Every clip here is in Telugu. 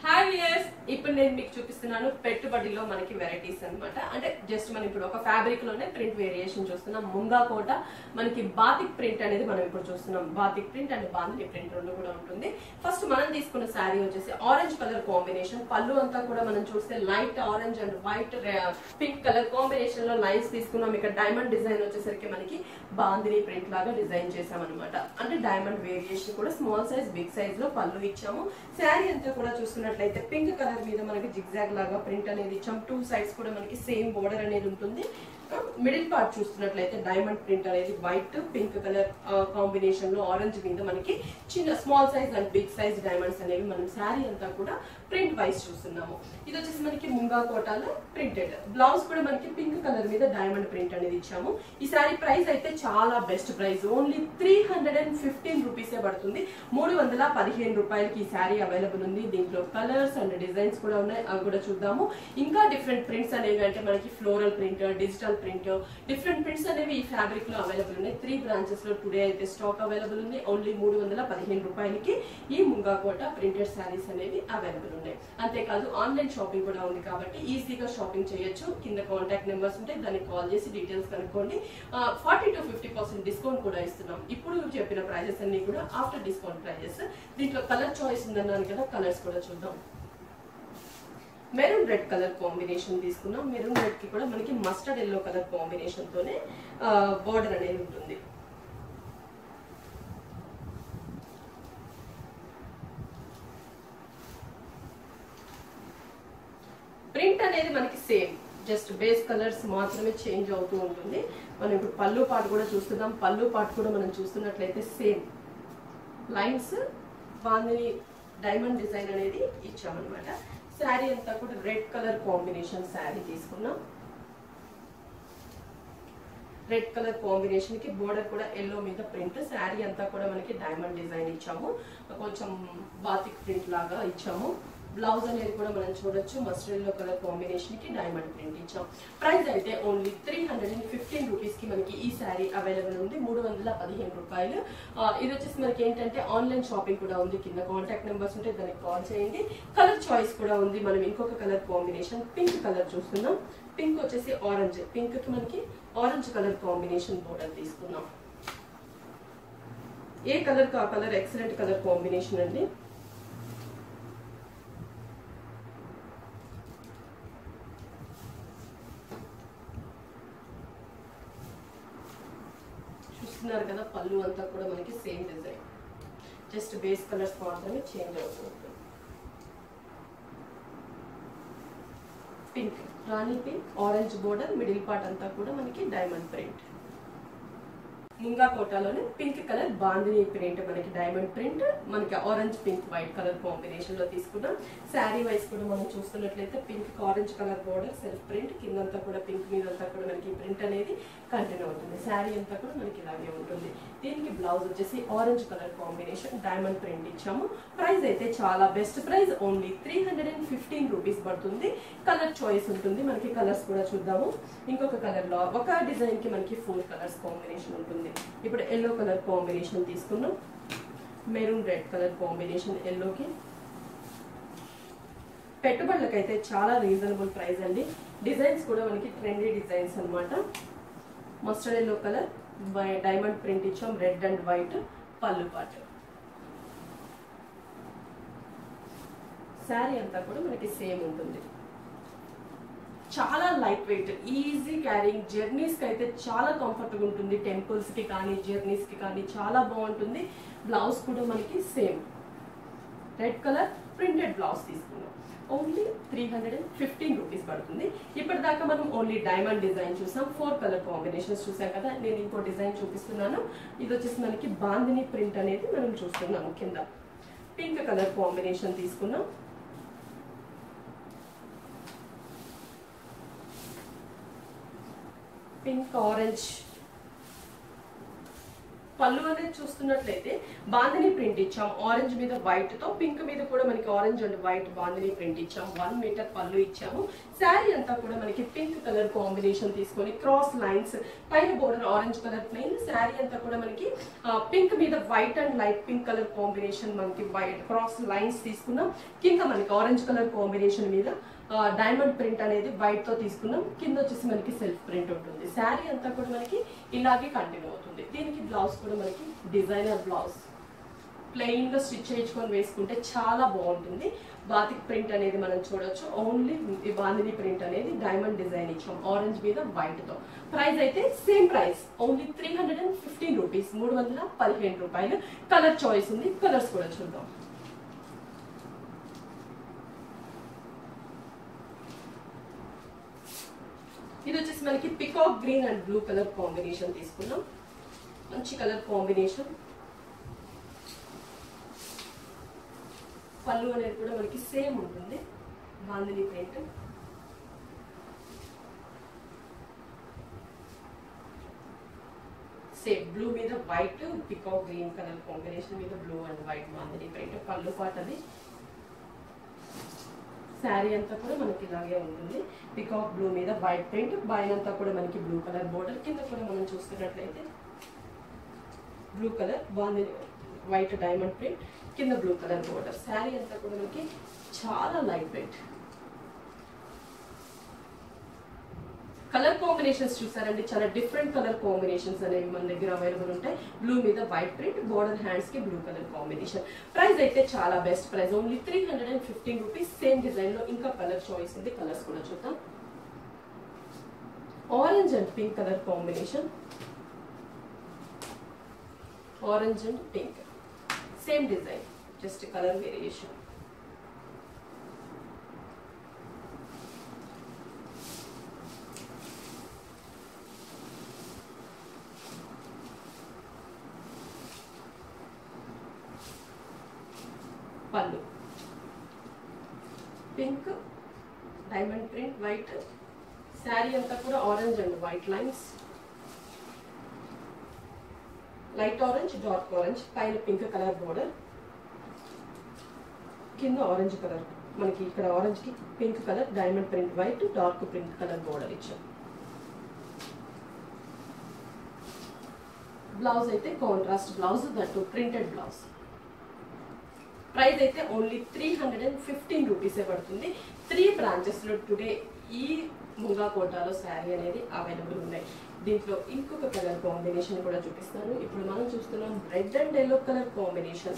హాయ్ వియర్స్ ఇప్పుడు నేను మీకు చూపిస్తున్నాను పెట్టుబడిలో మనకి వెరైటీస్ అన్నమాట అంటే జస్ట్ మనం ఇప్పుడు ఒక ఫ్యాబ్రిక్ లోనే ప్రింట్ వేరియేషన్ చూస్తున్నాం ముంగా కోట మనకి బాతిక్ ప్రింట్ అనేది మనం ఇప్పుడు చూస్తున్నాం batik print and bandhani print రెండు కూడా ఉంటుంది ఫస్ట్ మనం తీసుకున్న శారీ వచ్చేసి ఆరెంజ్ కలర్ కాంబినేషన్ పళ్ళు అంతా కూడా మనం చూస్తే light orange and white pink colour combination లో లైన్స్ తీసుకున్నాం ఇక్కడ డైమండ్ డిజైన్ వచ్చేసరికి మనకి బాందిని ప్రింట్ లాగా డిజైన్ చేసాం అనమాట అంటే డైమండ్ వేరియేషన్ కూడా స్మాల్ సైజ్ బిగ్ సైజ్ లో పళ్ళు ఇచ్చాము శారీ అంతా కూడా చూసుకున్నట్లయితే పింక్ కలర్ మీద మనకి జిగ్జాగ్ లాగా ప్రింట్ అనేది ఇచ్చాం టూ సైడ్స్ కూడా మనకి సేమ్ బోర్డర్ అనేది ఉంటుంది మిడిల్ పార్ట్ చూస్తున్నట్లయితే డైమండ్ ప్రింట్ అనేది వైట్ పింక్ కలర్ కాంబినేషన్ లో ఆరెంజ్ మీద మనకి చిన్న small size and big size diamonds అనేవి మనం శారీ అంతా కూడా ప్రింట్ వైస్ చూస్తున్నాము ఇది వచ్చేసి మనకి ముంగా కోటాలో ప్రింటెడ్ బ్లౌజ్ కూడా మనకి పింక్ కలర్ మీద డైమండ్ ప్రింట్ అనేది ఇచ్చాము ఈ శారీ ప్రైస్ అయితే చాలా best price only three hundred and fifteen రూపీసే పడుతుంది మూడు వందల పదిహేను రూపాయలకి ఈ శారీ అవైలబుల్ ఉంది దీంట్లో కలర్స్ అండ్ డిజైన్స్ కూడా ఉన్నాయి అవి కూడా చూద్దాము ఇంకా డిఫరెంట్ ప్రింట్స్ అనేవి అంటే మనకి floral print digital print different prints అనేవి ఈ ఫ్యాబ్రిక్ లో అవైలబుల్ ఉన్నాయి త్రీ బ్రాంచెస్ లో టుడే అయితే స్టాక్ అవైలబుల్ ఉంది ఓన్లీ మూడు వందల పదిహేను రూపాయలకి ఈ ముంగా కోట ప్రింటెడ్ శారీస్ అనేవి అవైలబుల్ ఉన్నాయి అంతేకాదు ఆన్లైన్ షాపింగ్ కూడా ఉంది కాబట్టి ఈజీగా షాపింగ్ చేయొచ్చు కింద కాంటాక్ట్ నెంబర్స్ ఉంటాయి దానికి కాల్ చేసి డీటెయిల్స్ కనుక్కోండి forty to fifty percent discount కూడా ఇస్తున్నాం ఇప్పుడు చెప్పిన ప్రైజెస్ అన్ని కూడా ఆఫ్టర్ డిస్కౌంట్ ప్రైజెస్ దీంట్లో కలర్ చాయిస్ ఉందన్నాను కదా కలర్స్ కూడా చూద్దాం మెరూన్ రెడ్ కలర్ కాంబినేషన్ తీసుకున్నాం మెరూన్ రెడ్ కి కూడా మనకి మస్టర్డ్ ఎల్లో కలర్ కాంబినేషన్ తోనే బోర్డర్ అనేది ఉంటుంది ప్రింట్ అనేది మనకి సేమ్ జస్ట్ బేస్ కలర్స్ మాత్రమే చేంజ్ అవుతూ ఉంటుంది మనం ఇప్పుడు పళ్ళు పాటు కూడా చూస్తున్నాం పళ్ళు పాటు కూడా మనం చూస్తున్నట్లయితే same lines bandhani diamond design అనేది ఇచ్చామన్నమాట శారీ అంతా కూడా రెడ్ కలర్ కాంబినేషన్ శారీ తీసుకున్నాం రెడ్ కలర్ కాంబినేషన్ కి బోర్డర్ కూడా ఎల్లో మీద ప్రింట్ శారీ అంతా కూడా మనకి డైమండ్ డిజైన్ ఇచ్చాము కొంచెం బాతిక్ ప్రింట్ లాగా ఇచ్చాము బ్లౌజ్ అనేది కూడా మనం చూడొచ్చు మస్టర్డ్ ఎల్లో కలర్ కాంబినేషన్ కి డైమండ్ ప్రింట్ ఇచ్చాం ప్రైస్ అయితే only three hundred and fifteen rupees కి మనకి ఈ శారీ అవైలబుల్ ఉంది మూడు వందల పదిహేను రూపాయలు ఆ, ఇది వచ్చేసి మనకి ఏంటంటే ఆన్లైన్ షాపింగ్ కూడా ఉంది కింద కాంటాక్ట్ నెంబర్స్ ఉంటే దానికి కాల్ చేయండి కలర్ చాయిస్ కూడా ఉంది మనం ఇంకొక కలర్ కాంబినేషన్ పింక్ కలర్ చూస్తున్నాం పింక్ వచ్చేసి ఆరెంజ్ పింక్ కి మనకి ఆరెంజ్ కలర్ కాంబినేషన్ బోర్డర్ తీసుకున్నాం ఏ కలర్ కా కలర్ ఎక్సలెంట్ కలర్ కాంబినేషన్ అండి చూస్తున్నారు కదా పళ్ళు అంతా కూడా మనకి same design just base colours మాత్రమే చేంజ్ అవుతుంది పింక్ రాణి pink orange border middle part అంతా కూడా మనకి డైమండ్ ప్రింట్ ముంగా కోటాలోనే పింక్ కలర్ బాందిని ప్రింట్ మనకి డైమండ్ ప్రింట్ మనకి orange pink white colour combination లో తీసుకున్నాం శారీ వైస్ కూడా మనం చూస్తున్నట్లయితే pink orange colour border self print కిందంతా కూడా పింక్ మీద అంతా కూడా మనకి ప్రింట్ అనేది కంటిన్యూ అవుతుంది శారీ అంతా కూడా మనకి ఇలాగే ఉంటుంది దీనికి బ్లౌజ్ వచ్చేసి orange colour combination diamond print ఇచ్చాము ప్రైస్ అయితే చాలా best price only three hundred and fifteen rupees పడుతుంది కలర్ చాయిస్ ఉంటుంది మనకి కలర్స్ కూడా చూద్దాము ఇంకొక కలర్ లో ఒక డిజైన్ కి మనకి ఫోర్ కలర్స్ కాంబినేషన్ ఉంటుంది ఇప్పుడు ఎల్లో కలర్ కాంబినేషన్ తీసుకున్నాం మెరూన్ రెడ్ కలర్ కాంబినేషన్ ఎల్లోకి పెట్టుబడులకైతే చాలా రీజనబుల్ ప్రైస్ అండి డిజైన్స్ కూడా మనకి ట్రెండీ డిజైన్స్ అన్నమాట mustard yellow colour diamond print ఇచ్చాం రెడ్ అండ్ వైట్ పళ్ళు పాటు శారీ అంతా కూడా మనకి సేమ్ ఉంటుంది చాలా light weight easy carrying journeys కి అయితే చాలా కంఫర్ట్గా ఉంటుంది టెంపుల్స్ కి కానీ జర్నీస్ కి కానీ చాలా బాగుంటుంది బ్లౌజ్ కూడా మనకి same red colour printed blouse తీసుకున్నాం only three hundred and fifteen rupees పడుతుంది ఇప్పటిదాకా మనం ఓన్లీ డైమండ్ డిజైన్ చూసాం ఫోర్ కలర్ కాంబినేషన్స్ చూసాం కదా నేను ఇంకో డిజైన్ చూపిస్తున్నాను ఇది వచ్చేసి మనకి బాందిని ప్రింట్ అనేది మనం చూస్తున్నాము కింద పింక్ కలర్ కాంబినేషన్ తీసుకున్నాం పింక్ ఆరెంజ్ పళ్ళు అనేది చూస్తున్నట్లయితే బాందిని ప్రింట్ ఇచ్చాం ఆరెంజ్ మీద వైట్ తో పింక్ మీద కూడా మనకి orange and white bandhani print ఇచ్చాం వన్ మీటర్ పళ్ళు ఇచ్చాము శారీ అంతా కూడా మనకి పింక్ కలర్ కాంబినేషన్ తీసుకొని క్రాస్ లైన్స్ పైన border orange colour plain sari అంతా కూడా మనకి పింక్ మీద white and light pink colour combination మనకి వైట్ క్రాస్ లైన్స్ తీసుకున్నాం కింద మనకి ఆరెంజ్ కలర్ కాంబినేషన్ మీద డైమండ్ ప్రింట్ అనేది వైట్ తో తీసుకున్నాం కింద వచ్చేసి మనకి సెల్ఫ్ ప్రింట్ ఉంటుంది శారీ అంతా కూడా మనకి ఇలాగే కంటిన్యూ అవుతుంది దీనికి బ్లౌజ్ కూడా మనకి డిజైనర్ బ్లౌజ్ ప్లెయిన్ గా స్టిచ్ చేయించుకొని వేసుకుంటే చాలా బాగుంటుంది బాతిక్ ప్రింట్ అనేది మనం చూడొచ్చు ఓన్లీ ఈ బాందిని ప్రింట్ అనేది డైమండ్ డిజైన్ ఇచ్చాం ఆరెంజ్ మీద వైట్ తో ప్రైస్ అయితే same price only three hundred and fifteen rupees మూడు వందల పదిహేను రూపాయలు కలర్ చాయిస్ ఉంది కలర్స్ కూడా చూద్దాం ఇది వచ్చేసి మనకి peacock green and blue colour combination తీసుకున్నాం మంచి కలర్ కాంబినేషన్ పళ్ళు అనేది కూడా మనకి సేమ్ ఉంటుంది బాందిని ప్రింట్ సేమ్ బ్లూ మీద white peacock green colour combination మీద blue and white bandhani print పళ్ళు పాట అది శారీ అంతా కూడా మనకి ఇలాగే ఉంటుంది పికాక్ బ్లూ మీద వైట్ ప్రింట్ పైన అంతా కూడా మనకి బ్లూ కలర్ బోర్డర్ కింద కూడా మనం చూస్తున్నట్లయితే బ్లూ కలర్ బాగుంది వైట్ డైమండ్ ప్రింట్ కింద బ్లూ కలర్ బోర్డర్ శారీ అంతా కూడా మనకి చాలా లైట్ వెయిట్ కలర్ కాంబినేషన్స్ చూసారండి చాలా డిఫరెంట్ కలర్ కాంబినేషన్స్ అనేవి మన దగ్గర అవైలబుల్ ఉంటాయి బ్లూ మీద వైట్ ప్రింట్ బోర్డర్ హ్యాండ్స్ కి బ్లూ కలర్ కాంబినేషన్ ప్రైస్ అయితే చాలా best price only three hundred and fifteen rupees same design లో ఇంకా కలర్ చాయిస్ ఉంది కలర్స్ కూడా చూద్దాం orange and pink colour combination orange and pink same design just colour variation పళ్ళు pink diamond print white sari అంతా కూడా orange and white lines light orange dark orange పైన పింక్ కలర్ బోర్డర్ కింద ఆరెంజ్ కలర్ మనకి ఇక్కడ ఆరెంజ్ కి pink colour diamond print white dark print colour border ఇచ్చాం బ్లౌజ్ అయితే contrast blouse that printed blouse price అయితే only three hundred and fifteen రూపీసే పడుతుంది త్రీ బ్రాంచెస్లో టుడే ఈ ముంగా కోటాలో శారీ అనేది అవైలబుల్ ఉన్నాయి దీంట్లో ఇంకొక కలర్ కాంబినేషన్ కూడా చూపిస్తాను ఇప్పుడు మనం చూస్తున్నాం red and yellow colour combination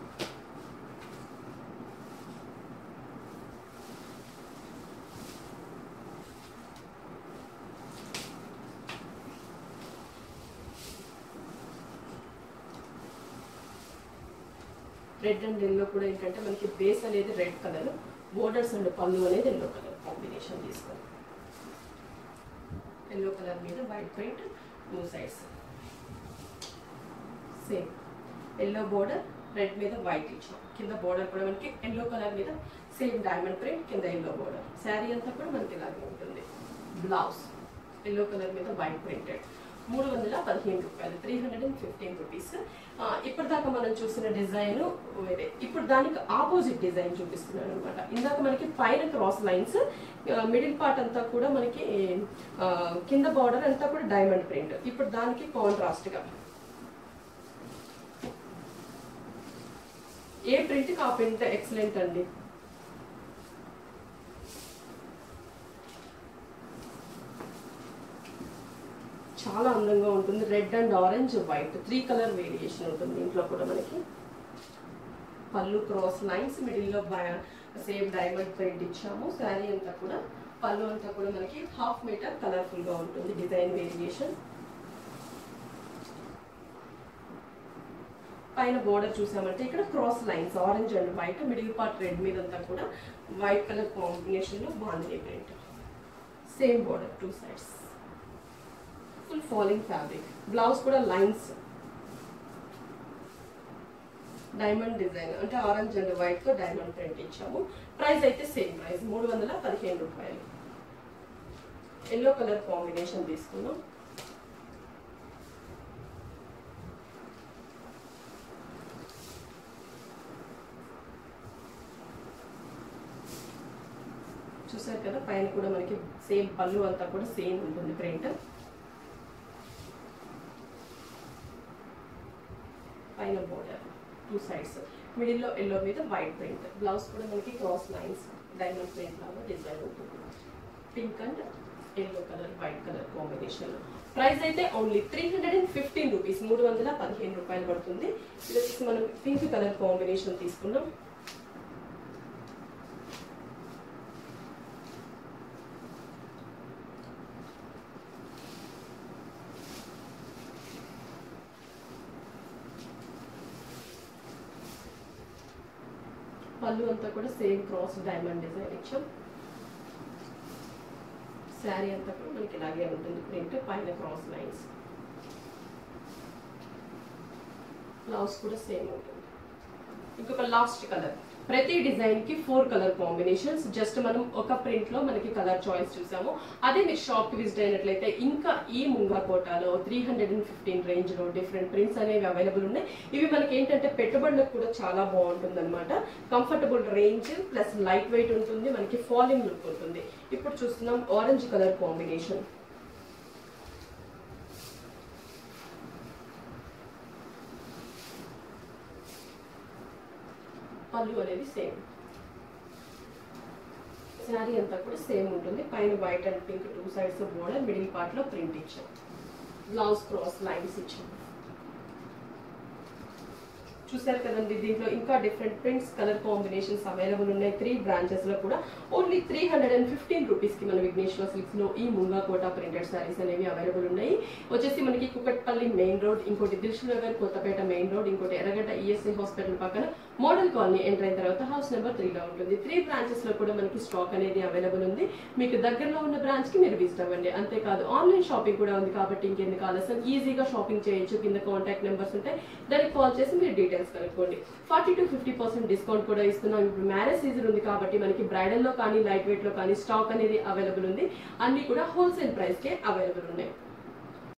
red and yellow కూడా ఏంటంటే మనకి బేస్ అనేది రెడ్ కలర్ బోర్డర్స్ అండ్ పళ్ళు అనేది ఎల్లో కలర్ కాంబినేషన్ తీసుకోవాలి ఎల్లో కలర్ మీద white print two sides same yellow border red మీద వైట్ ఇచ్చాం కింద బోర్డర్ కూడా మనకి ఎల్లో కలర్ మీద సేమ్ డైమండ్ ప్రింట్ కింద ఎల్లో బోర్డర్ శారీ అంతా కూడా మనకి ఇలాగే ఉంటుంది బ్లౌజ్ ఎల్లో కలర్ మీద వైట్ ప్రింటెడ్ మూడు వందల పదిహేను రూపాయలు three hundred and fifteen rupees ఇప్పటిదాకా మనం చూసిన డిజైన్ వేరే ఇప్పుడు దానికి ఆపోజిట్ డిజైన్ చూపిస్తున్నాను అనమాట ఇందాక మనకి పైన క్రాస్ లైన్స్ మిడిల్ పార్ట్ అంతా కూడా మనకి ఆ, కింద బార్డర్ అంతా కూడా డైమండ్ ప్రింట్ ఇప్పుడు దానికి కాంట్రాస్ట్ గా ఏ ప్రింట్ ఆ ప్రింట్ ఎక్సలెంట్ అండి చాలా అందంగా ఉంటుంది red and orange white three colour variation ఉంటుంది దీంట్లో కూడా మనకి పళ్ళు క్రాస్ లైన్స్ మిడిల్లో సేమ్ డైమండ్ ప్రింట్ ఇచ్చాము శారీ అంతా కూడా పళ్ళు అంతా కూడా మనకి హాఫ్ మీటర్ కలర్ఫుల్ గా ఉంటుంది డిజైన్ వేరియేషన్ పైన బోర్డర్ చూసామంటే ఇక్కడ cross lines orange and white middle part red మీద అంతా కూడా వైట్ కలర్ కాంబినేషన్ లో బాగుంది print same border two sides full falling fabric blouse కూడా లైన్స్ డైమండ్ డిజైన్ అంటే ఆరెంజ్ అండ్ వైట్ తో డైమండ్ ప్రింట్ ఇచ్చాము ప్రైస్ అయితే సేమ్ ప్రైస్ మూడు వందల పదిహేను రూపాయలు ఎల్లో కలర్ కాంబినేషన్ తీసుకున్నాం చూసారు కదా పైన కూడా మనకి సేమ్ పళ్ళు అంతా కూడా సేమ్ ఉంటుంది ప్రింట్ పైన బోర్డర్ టూ సైడ్స్ మిడిల్లో ఎల్లో మీద వైట్ ప్రింట్ బ్లౌజ్ కూడా మనకి క్రాస్ లైన్స్ డైమండ్ ప్రింట్ లాగా డిజైన్ ఉంటుంది pink and yellow colour white colour combination price అయితే only three hundred and fifteen rupees మూడు వందల పదిహేను రూపాయలు పడుతుంది ఇది వచ్చేసి మనం పింక్ కలర్ కాంబినేషన్ తీసుకున్నాం పళ్ళు అంతా కూడా సేమ్ క్రాస్ డైమండ్ డిజైన్ ఇచ్చాం శారీ అంతా కూడా మనకి ఇలాగే ఉంటుంది ప్రింట్ పైన క్రాస్ లైన్స్ బ్లౌజ్ కూడా సేమ్ ఉంటుంది ఇంకొక లాస్ట్ కలర్ ప్రతి డిజైన్ కి ఫోర్ కలర్ కాంబినేషన్స్ జస్ట్ మనం ఒక ప్రింట్ లో మనకి కలర్ చాయిస్ చూసాము అదే మీరు షాప్ కి విజిట్ అయినట్లయితే ఇంకా ఈ ముంగా కోటాలో three hundred and fifteen range లో డిఫరెంట్ ప్రింట్స్ అనేవి అవైలబుల్ ఉన్నాయి ఇవి మనకి ఏంటంటే పెట్టుబడులకు కూడా చాలా బాగుంటుంది అనమాట comfortable range plus light weight ఉంటుంది మనకి ఫాలింగ్ లుక్ ఉంటుంది ఇప్పుడు చూస్తున్నాం ఆరెంజ్ కలర్ కాంబినేషన్ పళ్ళు అనేది సేమ్ శారీ అంతా కూడా సేమ్ ఉంటుంది పైన white and pink two sides border middle part లో ప్రింట్ ఇచ్చాం బ్లౌజ్ క్రాస్ లైన్స్ ఇచ్చాం చూసారు కదండి దీంట్లో ఇంకా different prints colour combinations available ఉన్నాయి త్రీ బ్రాంచెస్ లో కూడా only three hundred and fifteen rupees కి మన విఘ్నేశ్వర సిల్క్స్ లో ఈ ముంగా కోట ప్రింటెడ్ సారీస్ అనేవి అవైలబుల్ ఉన్నాయి వచ్చేసి మనకి కుకట్పల్లి మెయిన్ రోడ్ ఇంకోటి Dilsukhnagar Kothapet main road ఇంకోటి ఎర్రగడ్డ ఈఎస్ఐ హాస్పిటల్ పక్కన మోడల్ కాలనీ ఎంటర్ అయిన తర్వాత హౌస్ నెంబర్ త్రీలో ఉంటుంది త్రీ బ్రాంచెస్ లో కూడా మనకి స్టాక్ అనేది అవైలబుల్ ఉంది మీకు దగ్గరలో ఉన్న బ్రాంచ్ కి మీరు విజిట్ అవ్వండి అంతేకాదు ఆన్లైన్ షాపింగ్ కూడా ఉంది కాబట్టి ఇంకెందుకు ఆలస్యం ఈజీగా షాపింగ్ చేయొచ్చు కింద కాంటాక్ట్ నెంబర్స్ ఉంటాయి దానికి కాల్ చేసి మీరు డీటెయిల్స్ కనుక్కోండి forty to fifty percent discount కూడా ఇస్తున్నాం ఇప్పుడు మ్యారేజ్ సీజన్ ఉంది కాబట్టి మనకి బ్రైడల్ లో కానీ లైట్ వెయిట్ లో కానీ స్టాక్ అనేది అవైలబుల్ ఉంది అన్ని కూడా హోల్సేల్ ప్రైస్ కే అవైలబుల్ ఉన్నాయి